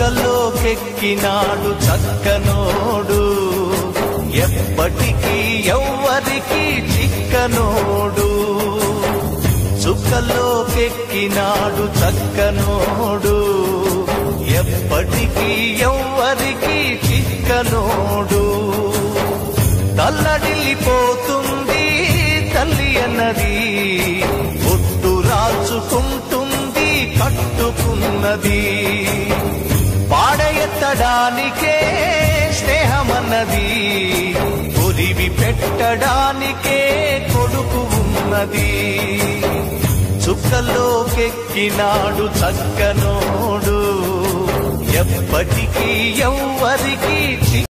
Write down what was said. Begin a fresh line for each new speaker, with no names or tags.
చుక్కలోకెక్కినాడు చక్కనోడు ఎప్పటికీ ఎవ్వరికి చిక్కనోడు చుక్కలోకెక్కినాడు చక్కనోడు ఎప్పటికీ ఎవ్వరికి చిక్కనోడు తల్లడిల్లిపోతుంది తల్లి అన్నది ఒట్టు రాచుకుంటుంది కట్టుకున్నది పాడెత్తడానికే స్నేహమన్నది ఒరివి పెట్టడానికే కొడుకు ఉన్నది చుక్కలోకెక్కినాడు చక్కనోడు ఎప్పటికీ ఎవ్వరికి చి-